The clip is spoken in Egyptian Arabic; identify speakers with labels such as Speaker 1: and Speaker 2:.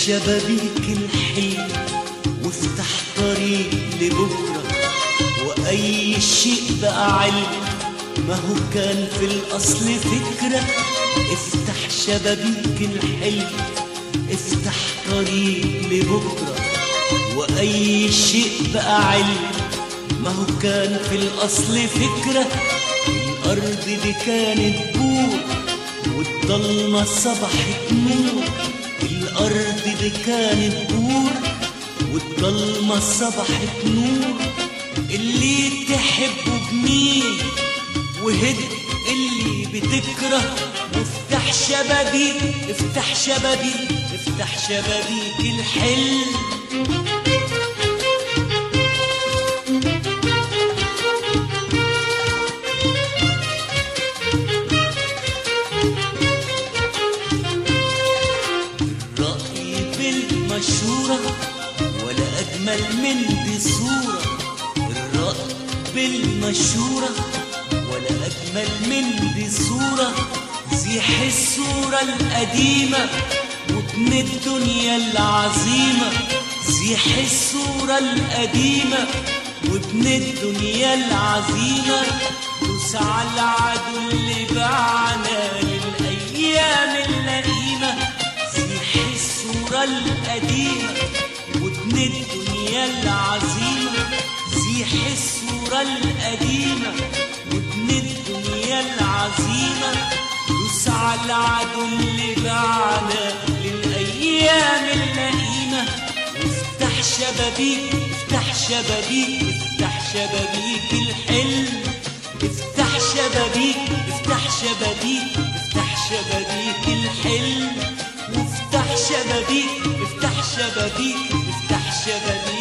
Speaker 1: شبابيك الحلم وافتح طريق لبكرة وأي شيء بقى علم ما هو كان في الأصل فكرة افتح شبابيك الحلم افتح طريق لبكرة وأي شيء بقى علم ما هو كان في الأصل فكرة الأرض دي كانت بور والضلمة صبحت نور الأرض دي كانت بور والضلمة صبحت نور اللي تحبه بمين وهد اللي بتكره وافتح شبابيك افتح شبابيك افتح شبابيك الحلم الرأي بالمشورة ولا أجمل من دي صورة الرأي بالمشورة ولا أجمل من دي صورة زيح الصورة القديمة وابن الدنيا العظيمة زيح الصورة القديمة وابن الدنيا العظيمة دوس على العدو اللي باعنا للأيام اللئيمة زيح الصورة القديمة وابن الدنيا العظيمة زيح الصورة القديمة وابن الدنيا العظيمة دوس على العدو اللي باعنا للأيام اللئيمة وافتح شبابيك افتح شبابيك افتح شبابيك الحلم افتح شبابيك افتح شبابيك افتح شبابيك الحلم وافتح شبابيك افتح شبابيك افتح شبابيك